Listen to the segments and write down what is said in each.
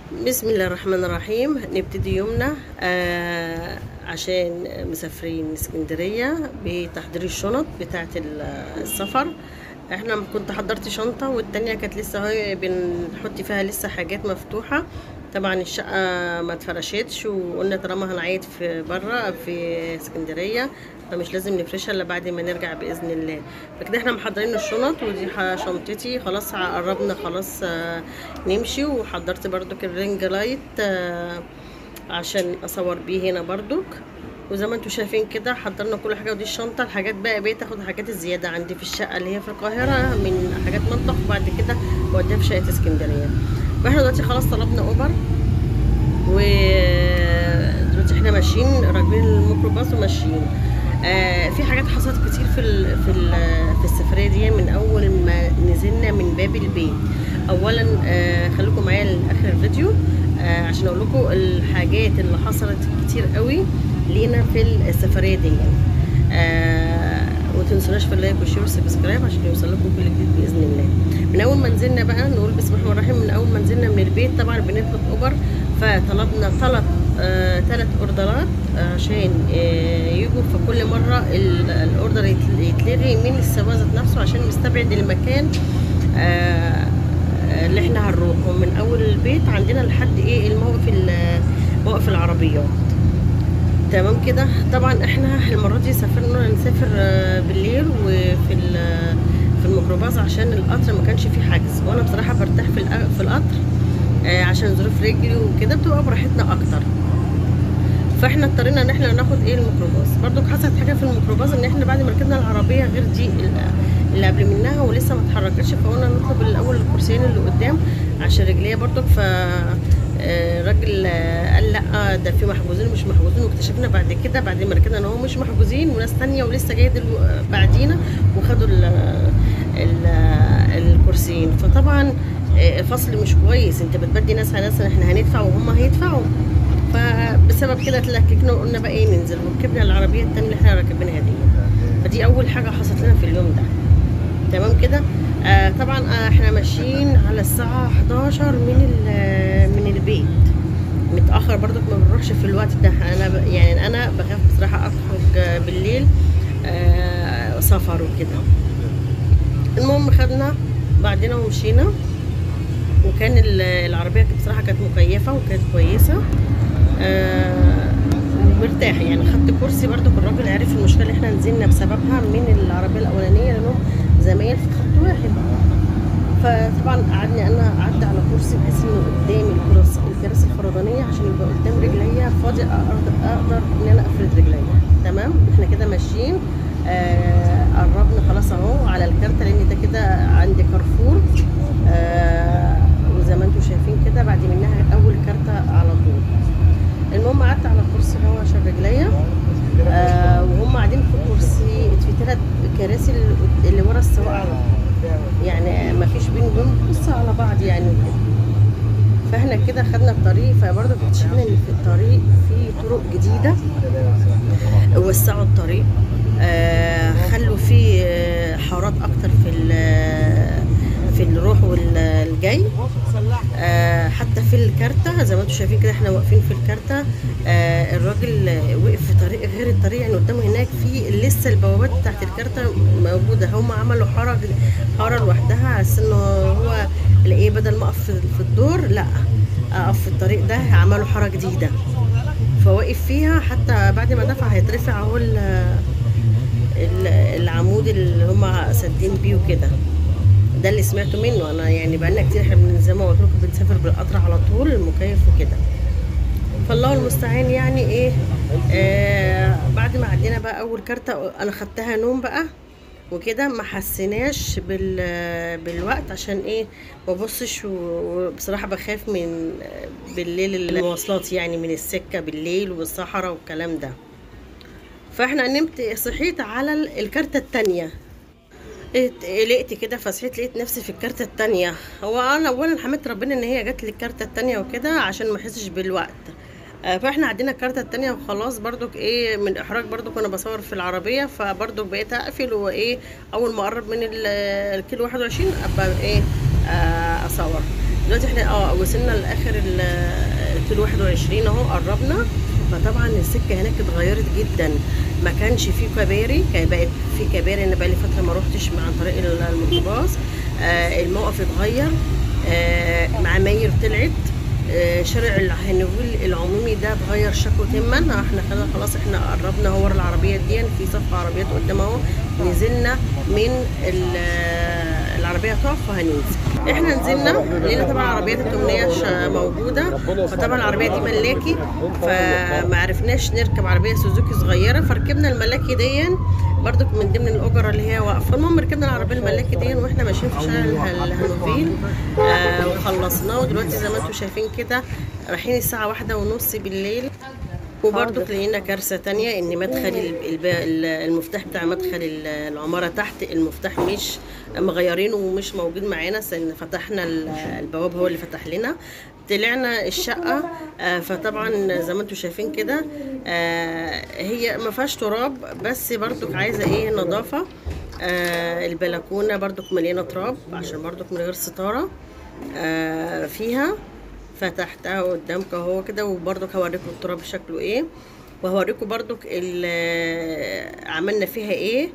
بسم الله الرحمن الرحيم نبتدي يومنا آه عشان مسافرين اسكندرية بتحضير الشنط بتاعة ال- السفر احنا كنت حضرت شنطة والتانية كانت لسه هي بنحط فيها لسه حاجات مفتوحة طبعا الشقة ما اتفرشتش وقلنا طالما هنعيد في برا في اسكندرية فمش لازم نفرشها الا بعد ما نرجع باذن الله فكده احنا محضرين الشنط ودي ح- شنطتي خلاص قربنا خلاص آه، نمشي وحضرت برضك الرينج لايت آه، عشان اصور بيه هنا برضك وزي ما انتم شايفين كده حضرنا كل حاجه ودي الشنطه الحاجات بقى بقيت اخد الحاجات الزياده عندي في الشقه اللي هي في القاهره من حاجات مطبخ وبعد كده بوديها في شقه اسكندريه فاحنا دلوقتي خلاص طلبنا اوبر و دلوقتي احنا ماشيين راكبين الميكروباص وماشيين آه في حاجات حصلت كتير في ال في ال في السفريه دي من اول ما نزلنا من باب البيت اولا آه خليكم معايا لاخر الفيديو آه عشان اقول لكم الحاجات اللي حصلت كتير قوي لينا في السفريه دي آه وتنسوناش في اللايك والشير والسبسكرايب عشان يوصل لكم كل جديد باذن الله من اول ما نزلنا بقى نقول بسم الله الرحمن الرحيم من اول ما نزلنا من البيت طبعا بنطلب اوبر فطلبنا ثلاث آه ثلاث اوردرات عشان آه يجوا فكل مره ال- الاوردر يتل- يتلغي من السواق ذات نفسه عشان نستبعد المكان آه اللي احنا هنروحه من اول البيت عندنا لحد ايه الموقف ال- موقف العربيات تمام كده طبعا احنا المره دي سافرنا نسافر آه، بالليل وفي ال- في الميكروباص عشان القطر ما كانش فيه حجز وانا بصراحه برتاح في الأ- في القطر آه، عشان ظروف رجلي وكده بتبقى براحتنا اكتر فاحنا اضطرينا ان احنا ناخد ايه الميكروباص برضو حصلت حاجه في الميكروباص ان احنا بعد ما ركبنا العربيه غير دي ال- اللي قبل منها ولسه ما اتحركتش فقلنا نطلب الاول الكرسيين اللي قدام عشان رجليا برضو ف آه، الراجل آه، قال لا ده في محجوزين ومش محجوزين واكتشفنا بعد كده بعد ما ركبنا ان هو مش محجوزين وناس تانية ولسه جايه دلو- بعدينا وخدوا ال ال الكرسيين فطبعا آه، الفصل مش كويس انت بتبدي ناس على ناس احنا هندفع وهم هيدفعوا فبسبب كده اتلككنا وقلنا بقى ايه ننزل وركبنا العربيه التانية اللي احنا راكبينها دي فدي اول حاجه حصلت لنا في اليوم ده تمام كده آه طبعا آه احنا ماشيين على الساعه 11 من ال- من البيت متاخر برضك ما بنروحش في الوقت ده انا ب... يعني انا بخاف بصراحه اخرج آه، بالليل آه سفر وكده المهم خدنا بعدين ومشينا وكان ال- العربيه كانت بصراحه كانت مكيفه وكانت كويسه آه مرتاح يعني خدت كرسي برضو الراجل عرف المشكله اللي احنا نزلنا بسببها من العربيه الاولانيه لانهم زمايل في خط واحد فطبعا قعدني انا قعدت على كرسي بحيث انه قدامي الكراسي الكراسي الفردانيه عشان يبقى قدام رجليا فاضي اقدر اقدر ان انا افرد رجليا تمام احنا كده ماشيين آه قربنا خلاص اهو على الكارته لان ده كده عند كارفور آه وزي ما انتم شايفين كده بعد منها اول كارته على طول المهم قعدت على الكرسي هو عشان رجليا آه وهم قاعدين في كرسي في ثلاث كراسي اللي- اللي ورا السواق على طول يعني ما فيش بين دول بص على بعض يعني كده فاحنا كده خدنا الطريق فبرضه اكتشفنا ان في الطريق في طرق جديده وسعوا الطريق آه خلوا فيه آه، حارات اكتر في ال- في الروح والجاي آه حتى في الكارتة زي ما انتم شايفين كده احنا واقفين في الكارتة آه الراجل وقف في طريق غير الطريق يعني قدامه هناك في لسه البوابات بتاعت الكارتة موجودة هم عملوا حارة حارة لوحدها على اساس انه هو ايه بدل ما اقف في في الدور لا اقف في الطريق ده عملوا حارة جديدة فواقف فيها حتى بعد ما دفع هيترفع اهو ال- ال- العمود اللي هم سادين بيه وكده ده اللي سمعته منه انا يعني بقالنا كتير احنا بن- زي ما قلت لكم بنسافر بالقطر على طول المكيف وكده فالله المستعان يعني ايه آه بعد ما عدينا بقى اول كارتة انا خدتها نوم بقى وكده ما حسيناش بال بالوقت عشان ايه ما ببصش و- وبصراحه بخاف من بالليل المواصلات يعني من السكه بالليل والصحراء والكلام ده فاحنا نمت صحيت على ال- الكارتة التانية ات- قلقت كده فصحيت لقيت نفسي في الكارتة التانية هو انا اولا حمدت ربنا ان هي جت لي الكارتة التانية وكده عشان ما احسش بالوقت آه، فاحنا عدينا الكارتة التانية وخلاص برضك ايه من احراج برضك وانا بصور في العربية فبرضك بقيت اقفل وايه اول ما اقرب من ال- الكيلو واحد وعشرين ابقى ايه آه، اصور دلوقتي احنا اه وصلنا لاخر ال 21 اهو قربنا فطبعا السكه هناك اتغيرت جدا ما كانش فيه كباري كان بقت في كباري انا بقالي فتره ما روحتش عن طريق الميكروباص آه الموقف اتغير آه معماير طلعت آه شارع الهنويل العمومي ده اتغير شكله تما احنا كده خلاص احنا قربنا هو العربيات دي في صف عربيات قدام اهو نزلنا من العربيه تقف وهننزل احنا نزلنا لقينا طبعا العربيات التمنيه موجوده فطبعا العربيه دي ملاكي فما عرفناش نركب عربيه سوزوكي صغيره فركبنا الملاكي دي برضو من ضمن الاجره اللي هي واقفه المهم ركبنا العربيه الملاكي دي واحنا ماشيين في شارع الهانوفيل آه وخلصناه ودلوقتي زي ما انتم شايفين كده رايحين الساعه واحدة ونص بالليل وبرضه لقينا كارثه تانية ان مدخل المفتاح بتاع مدخل العماره تحت المفتاح مش مغيرينه ومش موجود معانا فتحنا البواب هو اللي فتح لنا طلعنا الشقه فطبعا زي ما انتم شايفين كده هي ما فيهاش تراب بس برضك عايزه ايه نظافه البلكونه برضك مليانه تراب عشان برضك من غير ستاره فيها فتحتها قدامك اهو كده وبرضك هوريكم التراب شكله ايه وهوريكم برضك عملنا فيها ايه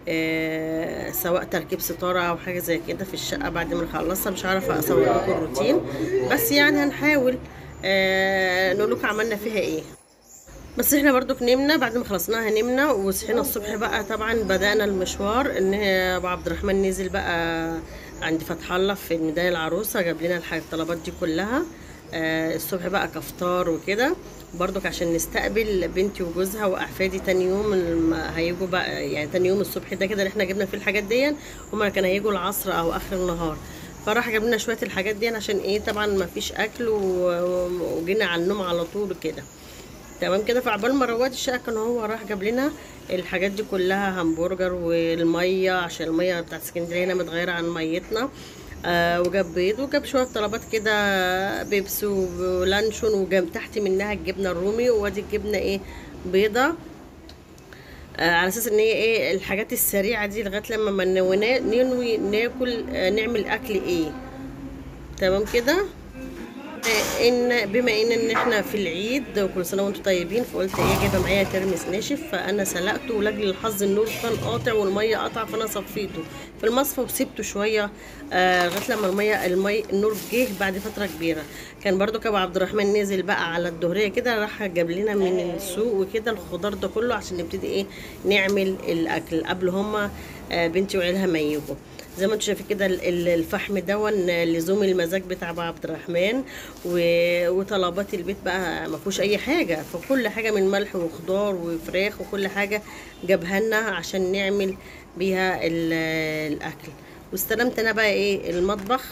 آه سواء تركيب ستارة أو حاجة زي كده في الشقة بعد ما نخلصها مش عارفة أصور لكم الروتين بس يعني هنحاول آه نقول لكم عملنا فيها إيه بس احنا برضو نمنا بعد ما خلصناها نمنا وصحينا الصبح بقى طبعا بدأنا المشوار ان ابو عبد الرحمن نزل بقى عند فتح الله في ميدان العروسه جاب لنا الطلبات دي كلها آه الصبح بقى كفطار وكده برضك عشان نستقبل بنتي وجوزها واحفادي تاني يوم هيجوا بقى يعني تاني يوم الصبح ده كده اللي احنا جبنا فيه الحاجات دي هما كانوا هيجوا العصر او اخر النهار فراح جاب لنا شويه الحاجات دي عشان ايه طبعا ما فيش اكل وجينا على النوم على طول كده تمام كده فعبال ما رواد الشقه كان هو راح جاب لنا الحاجات دي كلها همبرجر والميه عشان الميه بتاعت اسكندريه هنا متغيره عن ميتنا آه وجاب بيض وجاب شويه طلبات كده بيبس ولانشون وجاب تحت منها الجبنه الرومي وادي الجبنه ايه بيضه آه على اساس ان هي ايه الحاجات السريعه دي لغايه لما ما ننوي ناكل آه نعمل اكل ايه تمام كده ان بما ان ان احنا في العيد وكل سنه وانتم طيبين فقلت ايه جايبه معايا ترمس ناشف فانا سلقته ولاجل الحظ النور كان قاطع والميه قطع فانا صفيته في المصفى وسبته شويه آه لغايه لما الميه المي النور جه بعد فتره كبيره كان برضو كابو عبد الرحمن نزل بقى على الظهريه كده راح جاب لنا من السوق وكده الخضار ده كله عشان نبتدي ايه نعمل الاكل قبل هما آه بنتي وعيالها ما يجوا زي ما انتم شايفين كده الفحم دون لزوم المزاج بتاع ابو عبد الرحمن وطلبات البيت بقى ما فيهوش اي حاجه فكل حاجه من ملح وخضار وفراخ وكل حاجه جابها لنا عشان نعمل بيها الاكل واستلمت انا بقى ايه المطبخ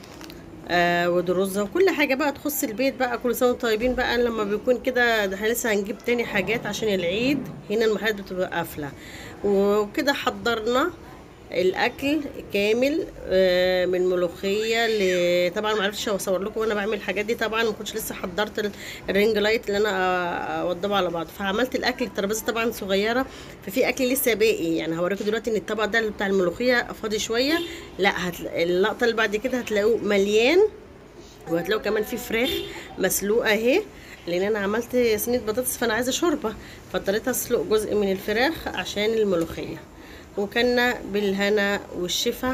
آه ودروزها وكل حاجه بقى تخص البيت بقى كل سنه طيبين بقى لما بيكون كده احنا لسه هنجيب تاني حاجات عشان العيد هنا المحلات بتبقى قافله وكده حضرنا الاكل كامل من ملوخيه ل... طبعا ما عرفتش اصور لكم وانا بعمل الحاجات دي طبعا ما كنتش لسه حضرت الرينج لايت اللي انا اوضبه على بعض فعملت الاكل الترابيزه طبعا صغيره ففي اكل لسه باقي يعني هوريكم دلوقتي ان الطبق ده بتاع الملوخيه فاضي شويه لا هتل... اللقطه اللي بعد كده هتلاقوه مليان وهتلاقوا كمان في فراخ مسلوقه اهي لان انا عملت صينيه بطاطس فانا عايزه شوربه فاضطريت اسلق جزء من الفراخ عشان الملوخيه وكنا بالهنا والشفا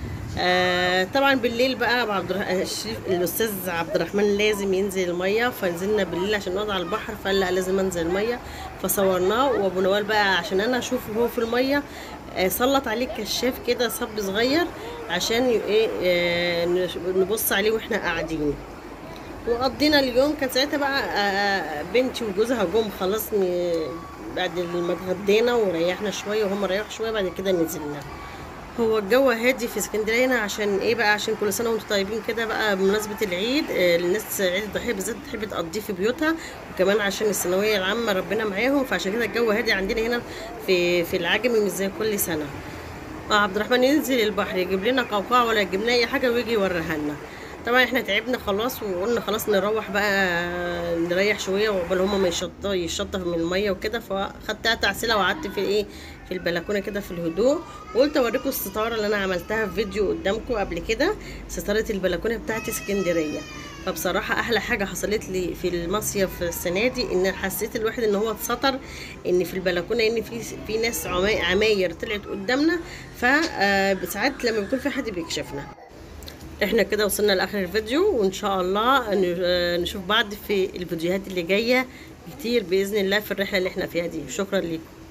آه طبعا بالليل بقى عبد الشريف الاستاذ عبد الرحمن لازم ينزل الميه فنزلنا بالليل عشان نقعد على البحر فقال لا لازم انزل الميه فصورناه وابو نوال بقى عشان انا اشوفه وهو في الميه آه سلط عليه كشاف كده صب صغير عشان ايه آه نبص عليه واحنا قاعدين وقضينا اليوم كان ساعتها بقى آه بنتي وجوزها جم خلاص بعد ما اتغدينا وريحنا شويه وهم ريحوا شويه بعد كده نزلنا هو الجو هادي في اسكندريه هنا عشان ايه بقى عشان كل سنه وانتم طيبين كده بقى بمناسبه العيد الناس عيد الضحيه بالذات بتحب تقضيه في بيوتها وكمان عشان الثانويه العامه ربنا معاهم فعشان كده الجو هادي عندنا هنا في في العجمي مش زي كل سنه اه عبد الرحمن ينزل البحر يجيب لنا قوقعه ولا يجيب لنا اي حاجه ويجي يوريها لنا طبعا احنا تعبنا خلاص وقلنا خلاص نروح بقى نريح شويه وقبل هما ما يشطوا يشطف من الميه وكده فخدتها تعسيله وقعدت في ايه في البلكونه كده في الهدوء وقلت اوريكم الستاره اللي انا عملتها في فيديو قدامكم قبل كده ستاره البلكونه بتاعت اسكندريه فبصراحة أحلى حاجة حصلت لي في المصيف السنة دي إن حسيت الواحد إن هو اتسطر إن في البلكونة إن في في ناس عما- عماير طلعت قدامنا فساعات لما بيكون في حد بيكشفنا احنا كده وصلنا لاخر الفيديو وان شاء الله ن- آه، نشوف بعض في الفيديوهات اللي جايه كتير باذن الله في الرحله اللي احنا فيها دي شكرا لكم